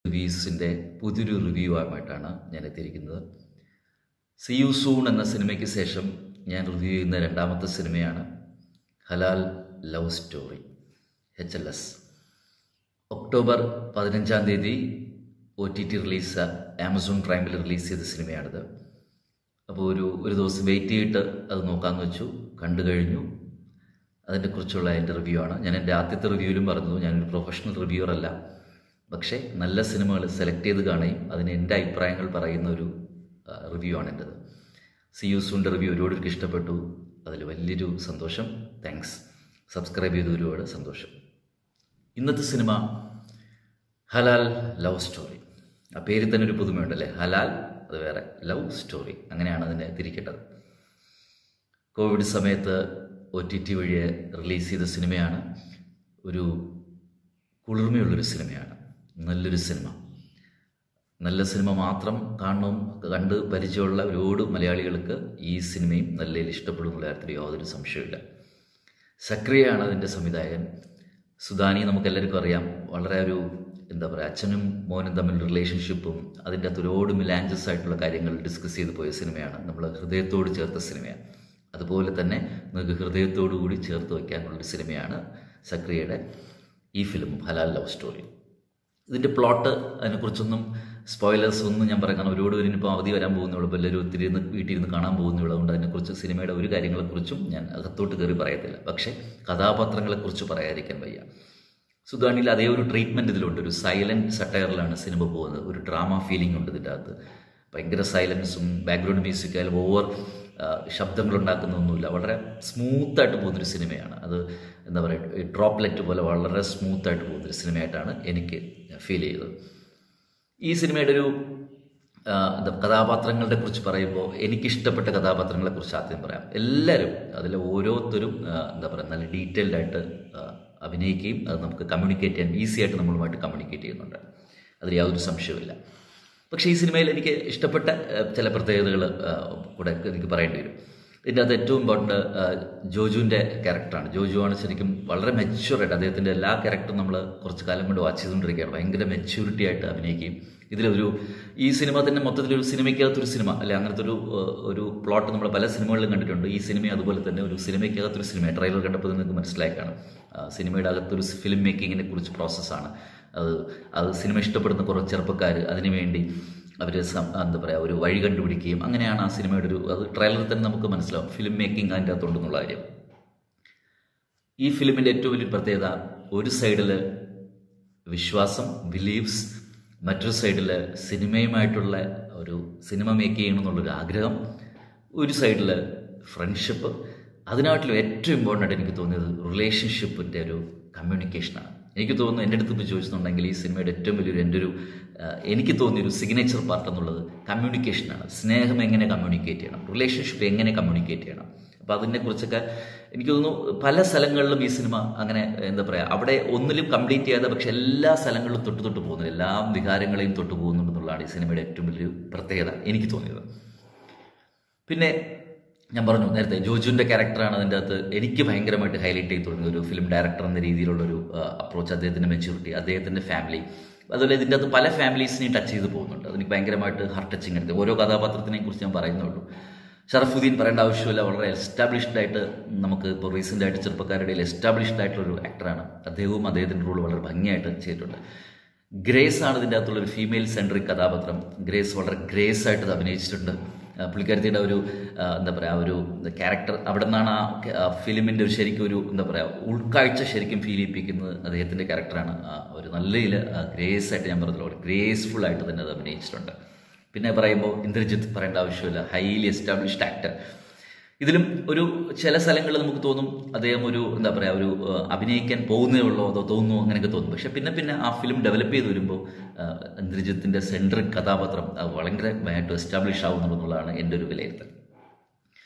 റിവ്യൂസിൻ്റെ പുതിയൊരു റിവ്യൂ ആയിട്ടാണ് ഞാൻ എത്തിയിരിക്കുന്നത് സി യു സൂൺ എന്ന സിനിമയ്ക്ക് ശേഷം ഞാൻ റിവ്യൂ ചെയ്യുന്ന രണ്ടാമത്തെ സിനിമയാണ് Halal Love Story H L S October പതിനഞ്ചാം തീയതി O T T release Amazon പ്രൈമിൽ റിലീസ് ചെയ്ത സിനിമയാണിത് അപ്പോൾ ഒരു ഒരു ദിവസം വെയിറ്റ് ചെയ്തിട്ട് അത് നോക്കാമെന്ന് വെച്ചു കണ്ടു കഴിഞ്ഞു അതിനെക്കുറിച്ചുള്ള എൻ്റെ റിവ്യൂ ആണ് ഞാൻ എൻ്റെ ആദ്യത്തെ റിവ്യൂവിലും പറഞ്ഞത് ഞാനൊരു പ്രൊഫഷണൽ റിവ്യൂവർ അല്ല പക്ഷേ നല്ല സിനിമകൾ സെലക്ട് ചെയ്ത് കാണുകയും അതിന് എൻ്റെ അഭിപ്രായങ്ങൾ പറയുന്ന ഒരു റിവ്യൂ ആണ് എൻ്റെത് സി യു സൂൻ്റെ റിവ്യൂ ഒരുപാട് എനിക്ക് ഇഷ്ടപ്പെട്ടു അതിൽ വലിയൊരു സന്തോഷം താങ്ക്സ് സബ്സ്ക്രൈബ് ചെയ്ത ഒരുപാട് സന്തോഷം ഇന്നത്തെ സിനിമ ഹലാൽ ലവ് സ്റ്റോറി ആ പേരിൽ തന്നെ ഒരു പുതുമയുണ്ടല്ലേ ഹലാൽ അത് വേറെ ലവ് സ്റ്റോറി അങ്ങനെയാണ് അതിനെ തിരിക്കേണ്ടത് കോവിഡ് സമയത്ത് ഒ ടി ടി വഴി റിലീസ് ചെയ്ത സിനിമയാണ് ഒരു കുളിർമയുള്ളൊരു സിനിമയാണ് നല്ലൊരു സിനിമ നല്ല സിനിമ മാത്രം കാണണം കണ്ട് പരിചയമുള്ള ഒരുപാട് മലയാളികൾക്ക് ഈ സിനിമയും നല്ല ഇഷ്ടപ്പെടും എന്നുള്ള കാര്യത്തിൽ യാതൊരു സംശയമില്ല സക്രിയയാണ് അതിൻ്റെ സംവിധായകൻ സുധാനി നമുക്കെല്ലാവർക്കും അറിയാം വളരെ ഒരു എന്താ പറയുക അച്ഛനും മോനും തമ്മിലുള്ള റിലേഷൻഷിപ്പും അതിൻ്റെ അകത്ത് ഒരുപാട് മിലാഞ്ചസ് ആയിട്ടുള്ള കാര്യങ്ങൾ ഡിസ്കസ് ചെയ്ത് പോയ സിനിമയാണ് നമ്മൾ ഹൃദയത്തോട് ചേർത്ത സിനിമയാണ് അതുപോലെ തന്നെ നിങ്ങൾക്ക് ഹൃദയത്തോടു കൂടി ചേർത്ത് വയ്ക്കാനുള്ളൊരു സിനിമയാണ് സക്രിയയുടെ ഈ ഫിലിം ഹലാൽ ലവ് സ്റ്റോറി ഇതിൻ്റെ പ്ലോട്ട് അതിനെക്കുറിച്ചൊന്നും സ്പോയിലേഴ്സ് ഒന്നും ഞാൻ പറയാം കാരണം ഒരുപാട് പേര് ഇപ്പോൾ അവധി വരാൻ പോകുന്നുള്ളൂ ഇപ്പോൾ എല്ലാവരും ഒത്തിരി ഇരുന്ന് വീട്ടിൽ ഇരുന്ന് കാണാൻ പോകുന്നുള്ളൂ അതുകൊണ്ട് അതിനെക്കുറിച്ച് സിനിമയുടെ ഒരു കാര്യങ്ങളെക്കുറിച്ചും ഞാൻ അകത്തോട്ട് കയറി പറയത്തില്ല പക്ഷേ കഥാപാത്രങ്ങളെക്കുറിച്ച് പറയാതിരിക്കാൻ വയ്യ സുധാനിൽ അതേ ഒരു ട്രീറ്റ്മെൻറ്റ് ഇതിലുണ്ട് ഒരു സൈലൻറ്റ് സട്ടയറിലാണ് സിനിമ പോകുന്നത് ഒരു ഡ്രാമ ഫീലിംഗ് ഉണ്ട് ഇതിൻ്റെ അകത്ത് ഭയങ്കര സൈലൻസും ബാക്ക്ഗ്രൗണ്ട് മ്യൂസിക് ആയാലും ഓവർ ശബ്ദങ്ങളുണ്ടാക്കുന്നൊന്നുമില്ല വളരെ സ്മൂത്തായിട്ട് പോകുന്നൊരു സിനിമയാണ് അത് എന്താ പറയുക ഡ്രോപ്ലെറ്റ് പോലെ വളരെ സ്മൂത്തായിട്ട് പോകുന്നൊരു സിനിമയായിട്ടാണ് എനിക്ക് ഫീൽ ചെയ്തത് ഈ സിനിമയുടെ ഒരു എന്താ കഥാപാത്രങ്ങളെ കുറിച്ച് പറയുമ്പോൾ എനിക്കിഷ്ടപ്പെട്ട കഥാപാത്രങ്ങളെ കുറിച്ച് ആദ്യം പറയാം എല്ലാവരും അതിൽ ഓരോരുത്തരും എന്താ പറയുക നല്ല ഡീറ്റെയിൽഡ് ആയിട്ട് അഭിനയിക്കുകയും അത് നമുക്ക് കമ്മ്യൂണിക്കേറ്റ് ചെയ്യാൻ ഈസി ആയിട്ട് നമ്മളുമായിട്ട് കമ്മ്യൂണിക്കേറ്റ് ചെയ്യുന്നുണ്ട് അതിൽ യാതൊരു സംശയവുമില്ല പക്ഷേ ഈ സിനിമയിൽ എനിക്ക് ഇഷ്ടപ്പെട്ട ചില പ്രത്യേകതകൾ കൂടെ എനിക്ക് പറയേണ്ടി വരും ഇതിൻ്റെ അത് ഏറ്റവും ഇമ്പോർട്ടൻ്റ് ജോജുവിൻ്റെ ക്യാരക്ടറാണ് ജോജു ആണ് ശരിക്കും വളരെ മെച്യൂറായിട്ട് അദ്ദേഹത്തിൻ്റെ എല്ലാ ക്യാരക്ടറും നമ്മൾ കുറച്ച് കാലം കൊണ്ട് വാച്ച് ചെയ്തുകൊണ്ടിരിക്കുകയാണ് ഭയങ്കര മെച്യൂരിറ്റി ആയിട്ട് അഭിനയിക്കുകയും ഇതിലൊരു ഈ സിനിമ തന്നെ മൊത്തത്തിലൊരു സിനിമയ്ക്കകത്തൊരു സിനിമ അല്ലെ അങ്ങനത്തെ ഒരു ഒരു പ്ലോട്ട് നമ്മൾ പല സിനിമകളിലും കണ്ടിട്ടുണ്ട് ഈ സിനിമ അതുപോലെ തന്നെ ഒരു സിനിമയ്ക്കകത്തൊരു സിനിമ ട്രെയിലർ കണ്ടപ്പോൾ നിങ്ങൾക്ക് മനസ്സിലായി കാണും സിനിമയുടെ അകത്തൊരു ഫിലിം മേക്കിങ്ങിനെ കുറിച്ച് പ്രോസസ്സാണ് അത് അത് സിനിമ ഇഷ്ടപ്പെടുന്ന കുറച്ച് ചെറുപ്പക്കാർ അതിനുവേണ്ടി അവർ എന്താ പറയുക ഒരു വഴി കണ്ടുപിടിക്കുകയും അങ്ങനെയാണ് ആ സിനിമയുടെ ഒരു അത് ട്രെയിലറിൽ തന്നെ നമുക്ക് മനസ്സിലാവും ഫിലിം മേക്കിംഗ് അതിൻ്റെ അകത്തുണ്ടെന്നുള്ള കാര്യം ഈ ഫിലിമിൻ്റെ ഏറ്റവും വലിയ പ്രത്യേകത ഒരു സൈഡിൽ വിശ്വാസം ബിലീവ്സ് മറ്റൊരു സൈഡിൽ സിനിമയുമായിട്ടുള്ള ഒരു സിനിമ മേക്ക് ചെയ്യണമെന്നുള്ളൊരു ആഗ്രഹം ഒരു സൈഡിൽ ഫ്രണ്ട്ഷിപ്പ് അതിനായിട്ടുള്ള ഏറ്റവും ഇമ്പോർട്ടൻ്റ് ആയിട്ട് എനിക്ക് തോന്നിയത് റിലേഷൻഷിപ്പിൻ്റെ ഒരു കമ്മ്യൂണിക്കേഷനാണ് എനിക്ക് തോന്നുന്നു എൻ്റെ അടുത്ത് ഇപ്പോൾ ചോദിച്ചിട്ടുണ്ടെങ്കിൽ ഈ സിനിമയുടെ ഏറ്റവും വലിയൊരു എൻ്റെ ഒരു എനിക്ക് തോന്നിയൊരു സിഗ്നേച്ചർ പാർട്ട് എന്നുള്ളത് കമ്മ്യൂണിക്കേഷനാണ് സ്നേഹം എങ്ങനെ കമ്മ്യൂണിക്കേറ്റ് ചെയ്യണം റിലേഷൻഷിപ്പ് എങ്ങനെ കമ്മ്യൂണിക്കേറ്റ് ചെയ്യണം അപ്പോൾ അതിനെക്കുറിച്ചൊക്കെ എനിക്ക് തോന്നുന്നു പല സ്ഥലങ്ങളിലും ഈ സിനിമ അങ്ങനെ എന്താ പറയുക അവിടെ ഒന്നിലും കംപ്ലീറ്റ് ചെയ്യാതെ പക്ഷെ എല്ലാ സ്ഥലങ്ങളിലും തൊട്ട് തൊട്ട് പോകുന്നു എല്ലാ വികാരങ്ങളെയും തൊട്ട് പോകുന്നുണ്ടെന്നുള്ളതാണ് ഈ സിനിമയുടെ ഏറ്റവും വലിയൊരു പ്രത്യേകത എനിക്ക് തോന്നിയത് പിന്നെ ഞാൻ പറഞ്ഞു നേരത്തെ ജോജുവിൻ്റെ ക്യാരക്ടറാണ് അതിൻ്റെ അകത്ത് എനിക്ക് ഭയങ്കരമായിട്ട് ഹൈലൈറ്റ് ചെയ്ത് തുടങ്ങിയ ഒരു ഫിലിം ഡയറക്ടർ എന്ന രീതിയിലുള്ളൊരു അപ്രോച്ച് അദ്ദേഹത്തിൻ്റെ മെച്യൂരിറ്റി അദ്ദേഹത്തിൻ്റെ ഫാമിലി അതുപോലെ ഇതിൻ്റെ അകത്ത് പല ഫാമിലീസിനെയും ടച്ച് ചെയ്ത് പോകുന്നുണ്ട് അതെനിക്ക് ഭയങ്കരമായിട്ട് ഹാർട്ട് ടച്ചിങ് എടുത്ത് ഓരോ കഥാപാത്രത്തിനെയും കുറിച്ച് ഞാൻ പറയുന്നുള്ളൂ ഷറഫുദ്ദീൻ പറയേണ്ട ആവശ്യമില്ല വളരെ എസ്റ്റാബ്ലിഷ്ഡ് ആയിട്ട് നമുക്ക് ഇപ്പോൾ റീസെൻ്റ് ആയിട്ട് ചെറുപ്പക്കാരുടെ എസ്റ്റാബ്ലിഷ്ഡ് ആയിട്ടുള്ള ഒരു ആക്ടറാണ് അദ്ദേഹവും അദ്ദേഹത്തിൻ്റെ റോൾ വളരെ ഭംഗിയായിട്ട് ചെയ്തിട്ടുണ്ട് ഗ്രേസ് ആണ് ഇതിൻ്റെ അകത്തുള്ള ഒരു ഫീമെയിൽ സെൻട്രിക് കഥാപാത്രം ഗ്രേസ് വളരെ ഗ്രേസ് ആയിട്ട് അഭിനയിച്ചിട്ടുണ്ട് പുള്ളിക്കാരത്തിയുടെ ഒരു എന്താ പറയുക ഒരു ക്യാരക്ടർ അവിടെ നിന്നാണ് ആ ഫിലിമിൻ്റെ ഒരു ശരിക്കും ഒരു എന്താ പറയുക ഉൾക്കാഴ്ച ശരിക്കും ഫീൽ ചെയ്യിപ്പിക്കുന്നത് അദ്ദേഹത്തിൻ്റെ ക്യാരക്ടറാണ് ഒരു നല്ല ഇതിൽ ഗ്രേസ് ആയിട്ട് ഞാൻ പറഞ്ഞല്ലോ ഗ്രേസ്ഫുൾ ആയിട്ട് തന്നെ അത് അഭിനയിച്ചിട്ടുണ്ട് പിന്നെ പറയുമ്പോൾ ഇന്ദ്രജിത്ത് പറയേണ്ട ആവശ്യമില്ല ഹൈലി എസ്റ്റാബ്ലിഷ്ഡ് ആക്ടർ ഇതിലും ഒരു ചില സ്ഥലങ്ങളിൽ നമുക്ക് തോന്നും അദ്ദേഹം ഒരു എന്താ പറയുക ഒരു അഭിനയിക്കാൻ പോകുന്നേ ഉള്ളൂ അതോ തോന്നുന്നു അങ്ങനെയൊക്കെ തോന്നും പക്ഷെ പിന്നെ പിന്നെ ആ ഫിലിം ഡെവലപ്പ് ചെയ്ത് വരുമ്പോൾ ഇന്ദ്രജിത്തിൻ്റെ സെൻട്രിക് കഥാപാത്രം അത് ഭയങ്കരമായിട്ട് എസ്റ്റാബ്ലിഷ് ആവുന്നുള്ളതാണ് എൻ്റെ ഒരു വിലയിരുത്തൽ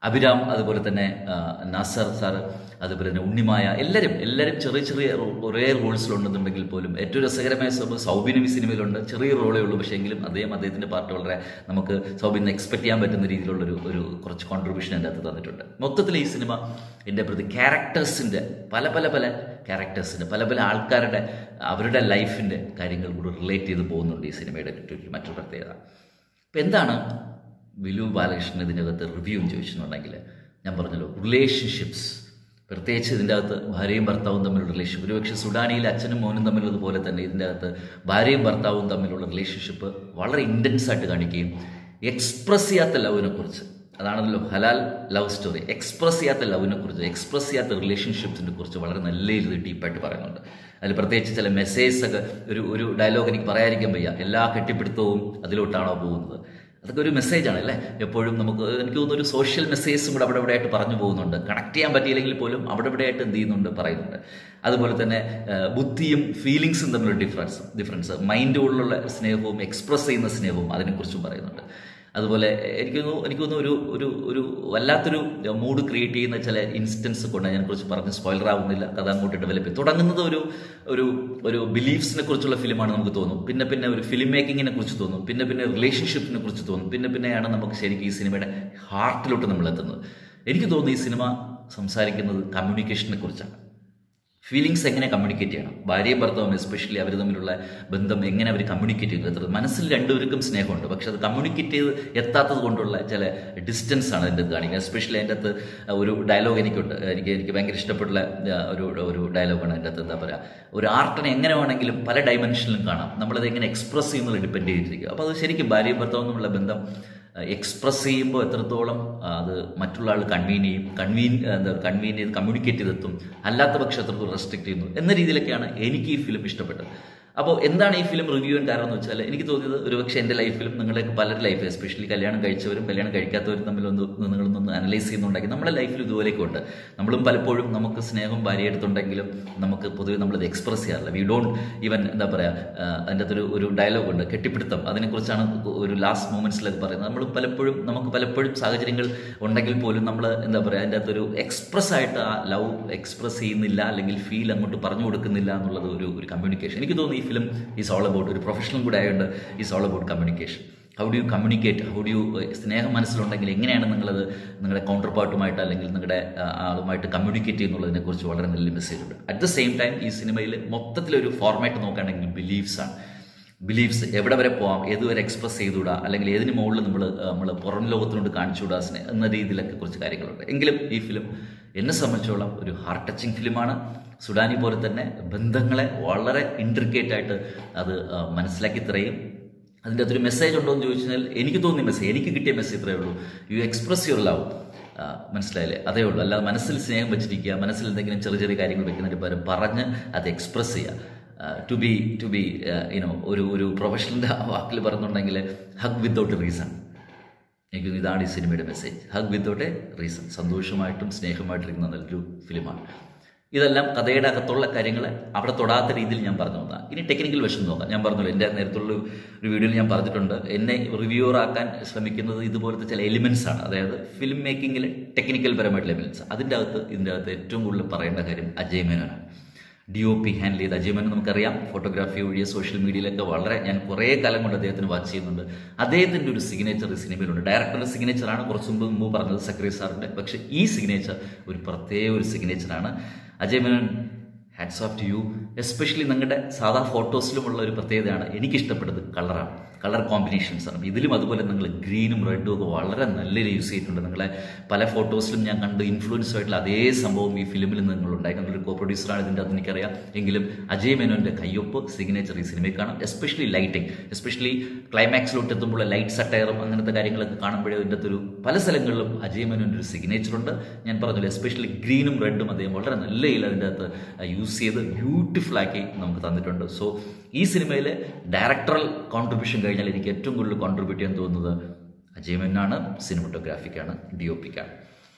അഭിരാം അതുപോലെ തന്നെ ആ, നാസർ സാറ് അതുപോലെ തന്നെ ഉണ്ണിമായ എല്ലാവരും എല്ലാവരും ചെറിയ ചെറിയ റോ- ഒരേ റോൾസിലുണ്ടെന്നുണ്ടെങ്കിൽ പോലും ഏറ്റവും രസകരമായ സംഭവം സൗബിനും ഈ സിനിമയിലുണ്ട് ചെറിയ റോളേ ഉള്ളൂ പക്ഷേ എങ്കിലും അദ്ദേഹം അദ്ദേഹത്തിൻ്റെ പാർട്ട് വളരെ നമുക്ക് സൗബിന് എക്സ്പെക്ട് ചെയ്യാൻ പറ്റുന്ന രീതിയിലുള്ളൊരു ഒരു കുറച്ച് കോൺട്രിബ്യൂഷൻ എൻ്റെ അകത്ത് തന്നിട്ടുണ്ട് മൊത്തത്തിൽ ഈ സിനിമ എൻ്റെ പ്രതി ക്യാരക്ടേഴ്സിൻ്റെ പല പല പല ക്യാരക്ടേഴ്സിൻ്റെ പല പല ആൾക്കാരുടെ അവരുടെ ലൈഫിൻ്റെ കാര്യങ്ങൾ കൂടി റിലേറ്റ് ചെയ്ത് പോകുന്നുണ്ട് ഈ സിനിമയുടെ മറ്റൊരു മറ്റൊരു പ്രത്യേകത അപ്പം എന്താണ് വിലു ബാലകൃഷ്ണൻ ഇതിനകത്ത് റിവ്യൂ എന്ന് ചോദിച്ചിട്ടുണ്ടെങ്കിൽ ഞാൻ പറഞ്ഞല്ലോ റിലേഷൻഷിപ്സ് പ്രത്യേകിച്ച് ഇതിൻ്റെ അകത്ത് ഭാര്യയും ഭർത്താവും തമ്മിലുള്ള റിലേഷൻഷിപ്പ് ഒരുപക്ഷെ സുഡാനിയിലെ അച്ഛനും മോനും തമ്മിലുള്ളതുപോലെ തന്നെ ഇതിൻ്റെ അകത്ത് ഭാര്യയും ഭർത്താവും തമ്മിലുള്ള റിലേഷൻഷിപ്പ് വളരെ ഇൻറ്റൻസ് ആയിട്ട് കാണിക്കുകയും എക്സ്പ്രസ് ചെയ്യാത്ത ലവിനെ കുറിച്ച് അതാണല്ലോ ഹലാൽ ലവ് സ്റ്റോറി എക്സ്പ്രസ് ചെയ്യാത്ത ലവിനെ കുറിച്ച് എക്സ്പ്രസ് ചെയ്യാത്ത റിലേഷൻഷിപ്സിനെ കുറിച്ച് വളരെ നല്ല രീതിയിൽ ഡീപ്പായിട്ട് പറയുന്നുണ്ട് അതിൽ പ്രത്യേകിച്ച് ചില മെസ്സേജസ് ഒക്കെ ഒരു ഒരു ഡയലോഗ് എനിക്ക് പറയാതിരിക്കാൻ വയ്യ എല്ലാ കെട്ടിപ്പിടുത്തവും അതിലോട്ടാണോ പോകുന്നത് അതൊക്കെ ഒരു മെസ്സേജാണ് അല്ലേ എപ്പോഴും നമുക്ക് എനിക്ക് തോന്നുന്നു ഒരു സോഷ്യൽ മെസ്സേജസും കൂടെ അവിടെ ഇവിടെ ആയിട്ട് പറഞ്ഞു പോകുന്നുണ്ട് കണക്ട് ചെയ്യാൻ പറ്റിയില്ലെങ്കിൽ പോലും അവിടെ ഇവിടെ ആയിട്ട് എന്ത് ചെയ്യുന്നുണ്ട് പറയുന്നുണ്ട് അതുപോലെ തന്നെ ആ, ബുദ്ധിയും ഫീലിങ്സും തമ്മിലുള്ള ഡിഫറൻസ് ഡിഫറൻസ് മൈൻഡുകളിലുള്ള സ്നേഹവും എക്സ്പ്രസ് ചെയ്യുന്ന സ്നേഹവും അതിനെക്കുറിച്ചും പറയുന്നുണ്ട് അതുപോലെ എനിക്ക് തോന്നുന്നു എനിക്ക് തോന്നുന്നു ഒരു ഒരു ഒരു വല്ലാത്തൊരു മൂഡ് ക്രിയേറ്റ് ചെയ്യുന്ന ചില ഇൻസ്റ്റൻസ് കൊണ്ട് ഞാൻ കുറിച്ച് പറഞ്ഞ് സ്പോയിലർ ആവുന്നില്ല കഥ അങ്ങോട്ട് ഡെവലപ്പ് ചെയ്യും തുടങ്ങുന്നത് ഒരു ഒരു ഒരു ബിലീഫ്സിനെ കുറിച്ചുള്ള ഫിലിമാണ് നമുക്ക് തോന്നും പിന്നെ പിന്നെ ഒരു ഫിലിം മേക്കിങ്ങിനെ കുറിച്ച് തോന്നും പിന്നെ പിന്നെ റിലേഷൻഷിപ്പിനെ കുറിച്ച് തോന്നും പിന്നെ പിന്നെയാണ് നമുക്ക് ശരിക്കും ഈ സിനിമയുടെ ഹാർട്ടിലോട്ട് നമ്മൾ എത്തുന്നത് എനിക്ക് തോന്നുന്നു ഈ സിനിമ സംസാരിക്കുന്നത് കമ്മ്യൂണിക്കേഷനെ കുറിച്ചാണ് ഫീലിങ്സ് എങ്ങനെ കമ്മ്യൂണിക്കേറ്റ് ചെയ്യണം ഭാര്യയും ഭർത്താവും എസ്പെഷ്യലി അവർ തമ്മിലുള്ള ബന്ധം എങ്ങനെ അവർ കമ്മ്യൂണിക്കേറ്റ് ചെയ്യുന്നത് എത്ര മനസ്സിൽ രണ്ടുപേർക്കും സ്നേഹമുണ്ട് പക്ഷെ അത് കമ്മ്യൂണിക്കേറ്റ് ചെയ്ത് എത്താത്തത് കൊണ്ടുള്ള ചില ഡിസ്റ്റൻസ് ആണ് അതിൻ്റെ അത് കാണിക്കുന്നത് എസ്പെഷ്യലി അതിൻ്റെ അകത്ത് ഒരു ഡയലോഗ് എനിക്കുണ്ട് എനിക്ക് എനിക്ക് ഭയങ്കര ഇഷ്ടപ്പെട്ടുള്ള ആ, ഒരു ഒരു ഡയലോഗാണ് അതിൻ്റെ അകത്ത് എന്താ പറയുക ഒരു ആർട്ടിനെ എങ്ങനെ വേണമെങ്കിലും പല ഡയമെൻഷനിലും കാണാം നമ്മളത് എങ്ങനെ എക്സ്പ്രസ് ചെയ്യുന്നത് ഡിപ്പെൻഡ് ചെയ്തിരിക്കും അപ്പോൾ അത് ശരിക്കും ഭാര്യയും ഭർത്താവും തമ്മിലുള്ള ബന്ധം എക്സ്പ്രസ് ചെയ്യുമ്പോൾ എത്രത്തോളം ആ, അത് മറ്റുള്ള ആൾ കൺവീൻ ചെയ്യും കൺവീൻ എന്താ കൺവീൻ ചെയ്ത് കമ്മ്യൂണിക്കേറ്റ് ചെയ്തെത്തും അല്ലാത്ത പക്ഷം എത്രത്തോളം റെസ്ട്രിക്ട് ചെയ്യുന്നു എന്ന രീതിയിലൊക്കെയാണ് എനിക്ക് ഈ ഫിലിം ഇഷ്ടപ്പെട്ടത് അപ്പോൾ എന്താണ് ഈ ഫിലിം റിവ്യൂ ചെയ്യാൻ കാരണം എന്ന് വെച്ചാൽ എനിക്ക് തോന്നിയത് ഒരുപക്ഷെ എൻ്റെ ലൈഫിലും നിങ്ങളുടെയൊക്കെ പലരുടെ ലൈഫ് എസ്പെഷ്യലി കല്യാണം കഴിച്ചവരും കല്യാണം കഴിക്കാത്തവരും തമ്മിലൊന്ന് നിങ്ങളൊന്ന് അനലൈസ് ചെയ്യുന്നുണ്ടെങ്കിൽ നമ്മുടെ ലൈഫിൽ ഇതുപോലെയൊക്കെ ഉണ്ട് നമ്മളും പലപ്പോഴും നമുക്ക് സ്നേഹം ഭാര്യയെടുത്തുണ്ടെങ്കിലും നമുക്ക് പൊതുവെ നമ്മളത് എക്സ്പ്രസ് ചെയ്യാറില്ല വി ഡോണ്ട് ഈവൻ എന്താ പറയുക അതിൻ്റെ അകത്തൊരു ഒരു ഡയലോഗ് ഉണ്ട് കെട്ടിപ്പിടുത്തം അതിനെക്കുറിച്ചാണ് ഒരു ലാസ്റ്റ് മൂമെൻറ്റ്സിലൊക്കെ പറയുന്നത് നമ്മൾ പലപ്പോഴും നമുക്ക് പലപ്പോഴും സാഹചര്യങ്ങൾ ഉണ്ടെങ്കിൽ പോലും നമ്മൾ എന്താ പറയുക അതിൻ്റെ അകത്തൊരു എക്സ്പ്രസ് ആയിട്ട് ആ ലവ് എക്സ്പ്രസ് ചെയ്യുന്നില്ല അല്ലെങ്കിൽ ഫീൽ അങ്ങോട്ട് പറഞ്ഞു കൊടുക്കുന്നില്ല എന്നുള്ളത് ഒരു ഒരു കമ്മ്യൂണിക്കേഷൻ എനിക്ക് തോന്നുന്നു ഈ ഫിലിം ഈസ് ഓൾ അബൌട്ട് ഒരു പ്രൊഫഷണൽ കൂടെ ആയതുകൊണ്ട് is all about communication how do you communicate how do you സ്നേഹം മനസ്സിലുണ്ടെങ്കിൽ എങ്ങനെയാണ് നിങ്ങളത് നിങ്ങളുടെ കൗണ്ടർ പാർട്ടുമായിട്ട് അല്ലെങ്കിൽ നിങ്ങളുടെ ആ, ആളുമായിട്ട് കമ്മ്യൂണിക്കേറ്റ് ചെയ്യുന്നുള്ളതിനെ കുറിച്ച് വളരെ നല്ല മെസ്സേജ് ഉണ്ട് അറ്റ് ദ സെയിം ടൈം ഈ സിനിമയിൽ മൊത്തത്തിലൊരു ഫോർമാറ്റ് നോക്കുകയാണെങ്കിൽ ബിലീഫ്സ് ആണ് ബിലീഫ്സ് എവിടെ വരെ പോവാം ഏതുവരെ എക്സ്പ്രസ് ചെയ്തുകൂടാ അല്ലെങ്കിൽ ഏതിന് മുകളിൽ നമ്മൾ നമ്മൾ പുറം ലോകത്തിനോട് കാണിച്ചുകൂടാ സ്നേ എന്ന രീതിയിലൊക്കെ കുറച്ച് കാര്യങ്ങളുണ്ട് എങ്കിലും ഈ ഫിലിം എന്നെ സംബന്ധിച്ചോളം ഒരു ഹാർട്ട് ടച്ചിങ് ഫിലിമാണ് സുഡാനി പോലെ തന്നെ ബന്ധങ്ങളെ വളരെ ഇൻട്രിക്കേറ്റ് ആയിട്ട് അത് ആ, മനസ്സിലാക്കി തരയും അതിൻ്റെ അകത്തൊരു മെസ്സേജ് ഉണ്ടോ എന്ന് ചോദിച്ചാൽ എനിക്ക് തോന്നിയ മെസ്സേജ് എനിക്ക് കിട്ടിയ മെസ്സേജ് ഇത്രയേ ഉള്ളൂ യു എക്സ്പ്രസ് യുവർ ലവ് മനസ്സിലായില്ലേ അതേ ഉള്ളൂ അല്ലാതെ മനസ്സിൽ സ്നേഹം വെച്ചിരിക്കുക മനസ്സിൽ എന്തെങ്കിലും ചെറിയ ചെറിയ കാര്യങ്ങൾ വെക്കുന്നതിന് പകരം പറഞ്ഞ് അത് എക്സ്പ്രസ് ചെയ്യുക to be to be you know ഒരു ഒരു പ്രൊഫഷണലിൻ്റെ വാക്കിൽ പറയുന്നുണ്ടെങ്കിൽ ഹഗ് വിത്തൗട്ട് റീസൺ എനിക്ക് തോന്നുന്നു ഇതാണ് ഈ സിനിമയുടെ message hug without a reason സന്തോഷമായിട്ടും സ്നേഹമായിട്ടിരിക്കുന്ന നല്ലൊരു ഫിലിമാണ് ഇതെല്ലാം കഥയുടെ അകത്തുള്ള കാര്യങ്ങൾ അവിടെ തൊടാത്ത രീതിയിൽ ഞാൻ പറഞ്ഞു നോക്കാം ഇനി ടെക്നിക്കൽ വശം നോക്കാം ഞാൻ പറഞ്ഞല്ലോ എൻ്റെ നേരത്തുള്ള ഒരു വീഡിയോയിൽ ഞാൻ പറഞ്ഞിട്ടുണ്ട് എന്നെ റിവ്യൂവർ ആക്കാൻ ശ്രമിക്കുന്നത് ഇതുപോലത്തെ ചില എലിമെൻസ് ആണ് അതായത് ഫിലിം മേക്കിങ്ങിൽ ടെക്നിക്കൽ പരമായിട്ടുള്ള എലിമെൻസ് അതിൻ്റെ അകത്ത് ഇതിൻ്റെ അകത്ത് ഏറ്റവും കൂടുതൽ പറയേണ്ട കാര്യം അജയ് മേനോനാണ് ഡി ഒ പി ഹാൻഡിൽ ചെയ്ത് അജയ് മേനോൻ നമുക്കറിയാം ഫോട്ടോഗ്രാഫി വഴിയ സോഷ്യൽ മീഡിയയിലൊക്കെ വളരെ ഞാൻ കുറേ കാലം കൊണ്ട് അദ്ദേഹത്തിന് വാച്ച് ചെയ്യുന്നുണ്ട് അദ്ദേഹത്തിൻ്റെ ഒരു സിഗ്നേച്ചർ ഈ സിനിമയിലുണ്ട് ഡയറക്ടറുടെ സിഗ്നേച്ചറാണ് കുറച്ച് മുമ്പ് മുമ്പ് പറഞ്ഞത് സക്രി സാറിൻ്റെ പക്ഷേ ഈ സിഗ്നേച്ചർ ഒരു പ്രത്യേക ഒരു സിഗ്നേച്ചറാണ് Ajay Menon hats off to you especially നിങ്ങളുടെ സാധാ ഫോട്ടോസിലുമുള്ള ഒരു പ്രത്യേകതയാണ് എനിക്കിഷ്ടപ്പെട്ടത് കളറാണ് കളർ കോമ്പിനേഷൻസ് ആണ് ഇതിലും അതുപോലെ നിങ്ങൾ ഗ്രീനും റെഡും ഒക്കെ വളരെ നല്ല രീതിയിൽ യൂസ് ചെയ്തിട്ടുണ്ട് നിങ്ങളെ പല ഫോട്ടോസിലും ഞാൻ കണ്ട് ഇൻഫ്ലുവൻസ് ആയിട്ടുള്ള അതേ സംഭവം ഈ ഫിലിമിൽ നിങ്ങൾ ഉണ്ടായി നിങ്ങളൊരു കോ പ്രൊഡ്യൂസറാണ് ഇതിൻ്റെ അകത്ത് എനിക്കറിയാം എങ്കിലും അജയ് മേനോൻ്റെ കയ്യൊപ്പ് സിഗ്നേച്ചർ ഈ സിനിമയിൽ കാണാം എസ്പെഷ്യലി ലൈറ്റിംഗ് എസ്പെഷ്യലി ക്ലൈമാക്സിലോട്ട് എത്തുമ്പോൾ ലൈറ്റ് സട്ടയറും അങ്ങനത്തെ കാര്യങ്ങളൊക്കെ കാണുമ്പോഴേ അതിൻ്റെ അകത്തൊരു പല സ്ഥലങ്ങളിലും അജയ് മേനോൻ്റെ ഒരു സിഗ്നേച്ചർ ഉണ്ട് ഞാൻ പറഞ്ഞല്ലോ എസ്പെഷ്യലി ഗ്രീനും റെഡും അദ്ദേഹം വളരെ നല്ല രീതിയിൽ അതിൻ്റെ അകത്ത് യൂസ് ചെയ്ത് ബ്യൂട്ടിഫുൾ ആക്കി നമുക്ക് തന്നിട്ടുണ്ട് സോ ഈ സിനിമയിൽ ഡയറക്ടറൽ കോൺട്രിബ്യൂഷൻ കഴിഞ്ഞാൽ എനിക്ക് ഏറ്റവും കൂടുതൽ കോൺട്രിബ്യൂട്ട് ചെയ്യാൻ തോന്നുന്നത് അജയ് മേനോനാണ് സിനിമറ്റോഗ്രാഫിക്കാണ് ഡി ഒ പിക്കാണ്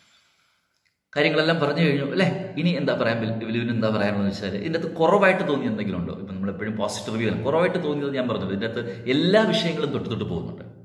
കാര്യങ്ങളെല്ലാം പറഞ്ഞു കഴിഞ്ഞു അല്ലേ ഇനി എന്താ പറയാൻ വിലുവിന് എന്താ പറയാനെന്ന് വെച്ചാൽ ഇതിൻ്റെ അകത്ത് കുറവായിട്ട് തോന്നിയ എന്തെങ്കിലും ഉണ്ടോ ഇപ്പം നമ്മൾ എപ്പോഴും പോസിറ്റീവ് റിവ്യൂ കുറവായിട്ട് തോന്നിയത് ഞാൻ പറഞ്ഞു ഇതിൻ്റെ അകത്ത് എല്ലാ വിഷയങ്ങളും തൊട്ട് തൊട്ട് പോകുന്നുണ്ട്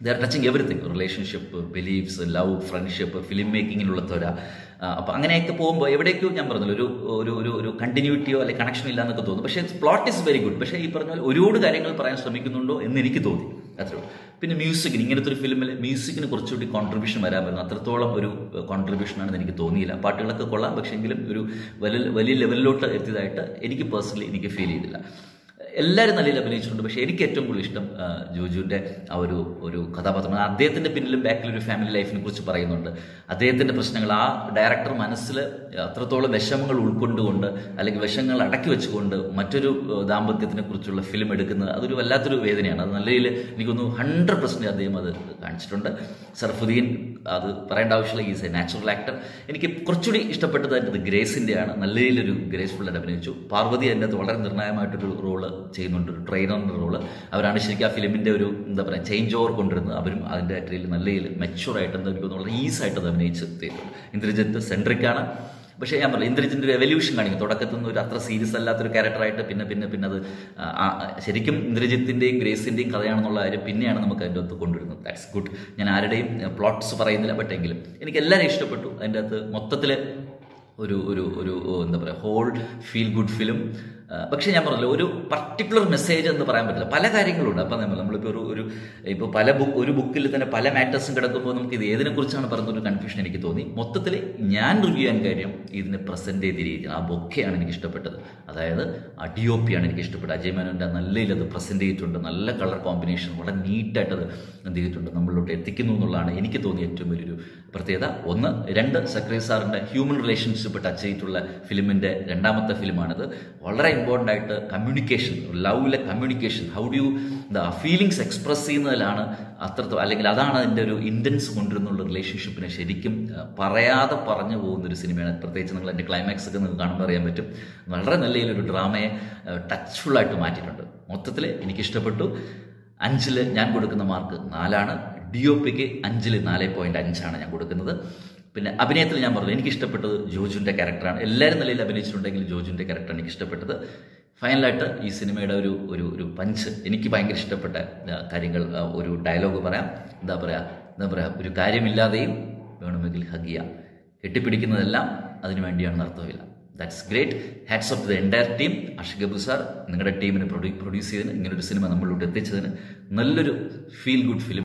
they are touching everything relationship beliefs love friendship film മേക്കിങ്ങിലുള്ള ത്വര അപ്പോൾ അങ്ങനെയൊക്കെ പോകുമ്പോൾ എവിടേക്കോ ഞാൻ പറഞ്ഞല്ലോ ഒരു ഒരു ഒരു ഒരു കണ്ടിന്യൂറ്റിയോ അല്ലെങ്കിൽ കണക്ഷൻ ഇല്ല എന്നൊക്കെ തോന്നുന്നു പക്ഷേ പ്ലോട്ട് ഇസ് വെരി ഗുഡ് പക്ഷേ ഈ പറഞ്ഞ പോലെ ഒരുപാട് കാര്യങ്ങൾ പറയാൻ ശ്രമിക്കുന്നുണ്ടോ എന്ന് എനിക്ക് തോന്നി അത്രേ ഉള്ളൂ പിന്നെ മ്യൂസിക്കിന് ഇങ്ങനത്തെ ഒരു ഫിലിമിൽ മ്യൂസിക്കിന് കുറച്ചുകൂടി കോൺട്രിബ്യൂഷൻ വരാമായിരുന്നു അത്രത്തോളം ഒരു കോൺട്രിബ്യൂഷൻ ആണെന്ന് എനിക്ക് തോന്നിയില്ല പാട്ടുകളൊക്കെ കൊള്ളാം പക്ഷേ എങ്കിലും ഒരു വലിയ വലിയ ലെവലിലോട്ട് എത്തിയതായിട്ട് എനിക്ക് പേഴ്സണലി എനിക്ക് ഫീൽ ചെയ്തില്ല എല്ലാവരും നല്ല രീതിയിൽ അഭിനയിച്ചിട്ടുണ്ട് പക്ഷേ എനിക്ക് ഏറ്റവും കൂടുതൽ ഇഷ്ടം ആ, ജോജുവിൻ്റെ ആ ഒരു ഒരു കഥാപാത്രം അദ്ദേഹത്തിൻ്റെ പിന്നിലും ബാക്കിൽ ഒരു ഫാമിലി ലൈഫിനെ കുറിച്ച് പറയുന്നുണ്ട് അദ്ദേഹത്തിൻ്റെ പ്രശ്നങ്ങൾ ആ ഡയറക്ടർ മനസ്സിൽ അത്രത്തോളം വിഷമങ്ങൾ ഉൾക്കൊണ്ടുകൊണ്ട് അല്ലെങ്കിൽ വിഷമങ്ങൾ അടക്കി വെച്ചുകൊണ്ട് മറ്റൊരു ആ, ദാമ്പത്യത്തിനെ കുറിച്ചുള്ള ഫിലിം എടുക്കുന്നത് അതൊരു വല്ലാത്തൊരു വേദനയാണ് അത് നല്ല രീതിയിൽ എനിക്കൊന്ന് ഹൺഡ്രഡ് പെർസെൻറ്റ് അദ്ദേഹം അത് കാണിച്ചിട്ടുണ്ട് സർഫുദ്ദീൻ അത് പറയേണ്ട ആവശ്യമില്ല ഈസ് എ നാച്ചുറൽ ആക്ടർ എനിക്ക് കുറച്ചുകൂടി ഇഷ്ടപ്പെട്ടത് അതിൻ്റെ ഗ്രേസിൻ്റെയാണ് നല്ല രീതിയിലൊരു ഗ്രേസ്ഫുള്ളായിട്ട് അഭിനയിച്ചു പാർവതി അതിൻ്റെ അകത്ത് വളരെ നിർണായകമായിട്ടൊരു റോള് ചെയ്യുന്നുണ്ട് ഒരു ട്രെയിനറിൻ്റെ റോള് അവരാണ് ശരിക്കും ആ ഫിലിമിൻ്റെ ഒരു എന്താ പറയുക ചേഞ്ച് ഓവർ കൊണ്ടുവരുന്നത് അവരും അതിൻ്റെ രീതിയിൽ നല്ല രീതിയിൽ മെച്ചുവറായിട്ട് എന്താ എനിക്ക് തോന്നുന്നു വളരെ ഈസായിട്ട് അത് അഭിനയിച്ച് ചെയ്തിട്ടുണ്ട് ഇന്ദ്രജിത്ത് സെൻട്രിക്കാണ് പക്ഷേ ഞാൻ പറഞ്ഞു ഇന്ദ്രജിൻ്റെ ഒരു എവല്യൂഷൻ കാണിക്കും തുടക്കത്തിൽ നിന്ന് ഒരു അത്ര സീരിയസ് അല്ലാത്തൊരു ക്യാരക്ടറായിട്ട് പിന്നെ പിന്നെ പിന്നെ അത് ആ, ആ, ശരിക്കും ഇന്ദ്രജിത്തിൻ്റെയും ഗ്രേസിൻ്റെയും കഥയാണെന്നുള്ള കാര്യം പിന്നെയാണ് നമുക്ക് അതിൻ്റെ അകത്ത് കൊണ്ടുവരുന്നത് ദാറ്റ്സ് ഗുഡ് ഞാൻ ആരുടെയും പ്ലോട്ട്സ് പറയുന്നില്ല ബട്ട് എങ്കിലും എനിക്ക് എല്ലാവരെയും ഇഷ്ടപ്പെട്ടു അതിൻ്റെ അകത്ത് മൊത്തത്തിൽ ഒരു ഒരു ഒരു എന്താ പറയുക ഹോൾ ഫീൽ ഗുഡ് ഫിലിം പക്ഷേ ഞാൻ പറഞ്ഞല്ലോ ഒരു പർട്ടിക്കുലർ മെസ്സേജ് എന്ന് പറയാൻ പറ്റില്ല പല കാര്യങ്ങളുണ്ട് അപ്പം നമ്മൾ നമ്മളിപ്പോൾ ഒരു ഒരു ഇപ്പോൾ പല ബുക്ക് ഒരു ബുക്കിൽ തന്നെ പല മാറ്റേഴ്സും കിടക്കുമ്പോൾ നമുക്ക് ഇത് ഏതിനെക്കുറിച്ചാണ് പറയുന്ന ഒരു കൺഫ്യൂഷൻ എനിക്ക് തോന്നി മൊത്തത്തിൽ ഞാൻ റിവ്യൂ ചെയ്യാൻ കാര്യം ഇതിനെ പ്രസൻറ്റ് ചെയ്ത രീതി ആ ബൊക്കെയാണ് എനിക്ക് ഇഷ്ടപ്പെട്ടത് അതായത് ആ ഡി ഒ പി ആണ് എനിക്ക് ഇഷ്ടപ്പെട്ടത് അജയ് മേനോൻ്റെ നല്ല രീതിയിൽ അത് പ്രസൻറ്റ് ചെയ്തിട്ടുണ്ട് നല്ല കളർ കോമ്പിനേഷൻ വളരെ നീറ്റായിട്ട് അത് എന്ത് ചെയ്തിട്ടുണ്ട് നമ്മളിലോട്ട് എത്തിക്കുന്നു എന്നുള്ളതാണ് എനിക്ക് തോന്നിയ ഏറ്റവും വലിയൊരു പ്രത്യേകത ഒന്ന് രണ്ട് സക്രിയ സാറിൻ്റെ ഹ്യൂമൻ റിലേഷൻഷിപ്പ് ടച്ച് ചെയ്തിട്ടുള്ള ഫിലിമിൻ്റെ രണ്ടാമത്തെ ഫിലിമാണിത് വളരെ ഇമ്പോർട്ടൻ്റ് ആയിട്ട് കമ്മ്യൂണിക്കേഷൻ ലവിലെ കമ്മ്യൂണിക്കേഷൻ ഹൗ ഡു യു എന്താ ഫീലിങ്സ് എക്സ്പ്രസ് ചെയ്യുന്നതിലാണ് അത്രത്തോ അല്ലെങ്കിൽ അതാണ് അതിൻ്റെ ഒരു ഇൻറ്റൻസ് കൊണ്ടുവരുന്നുള്ള റിലേഷൻഷിപ്പിനെ ശരിക്കും ആ, പറയാതെ പറഞ്ഞു പോകുന്ന ഒരു സിനിമയാണ് പ്രത്യേകിച്ച് നിങ്ങൾ എൻ്റെ ക്ലൈമാക്സ് ഒക്കെ നിങ്ങൾക്ക് കാണുമ്പോൾ അറിയാൻ പറ്റും വളരെ നല്ല രീതിയിലൊരു ഡ്രാമയെ ടച്ച്ഫുള്ളായിട്ട് മാറ്റിയിട്ടുണ്ട് മൊത്തത്തിൽ എനിക്കിഷ്ടപ്പെട്ടു അഞ്ചിൽ ഞാൻ കൊടുക്കുന്ന മാർക്ക് നാലാണ് ഡി ഒ പിക്ക് അഞ്ചിൽ നാല് പോയിന്റ് അഞ്ചാണ് ഞാൻ കൊടുക്കുന്നത് പിന്നെ അഭിനയത്തിൽ ഞാൻ പറഞ്ഞു എനിക്ക് ഇഷ്ടപ്പെട്ടത് ജോജുവിൻ്റെ ക്യാരക്ടറാണ് എല്ലാവരും നിലയിൽ അഭിനയിച്ചിട്ടുണ്ടെങ്കിൽ ജോജുവിൻ്റെ ക്യാരക്ടറാണ് എനിക്ക് ഇഷ്ടപ്പെട്ടത് ഫൈനലായിട്ട് ഈ സിനിമയുടെ ഒരു ഒരു ഒരു പഞ്ച് എനിക്ക് ഭയങ്കര ഇഷ്ടപ്പെട്ട ആ, കാര്യങ്ങൾ ആ, ഒരു ഡയലോഗ് പറയാം എന്താ പറയുക എന്താ പറയുക ഒരു കാര്യമില്ലാതെയും വേണമെങ്കിൽ ഹഗ് ചെയ്യാം കെട്ടിപ്പിടിക്കുന്നതെല്ലാം അതിനു വേണ്ടിയാണെന്ന് അർത്ഥമില്ല that's great hats off the entire team Ashiq Abu sir നിങ്ങളുടെ ടീമിനെ പ്രൊഡ്യൂസ് ചെയ്തതിന് ഇങ്ങനൊരു സിനിമ നമ്മളിലോട്ട് എത്തിച്ചതിന് നല്ലൊരു ഫീൽ ഗുഡ് ഫിലിം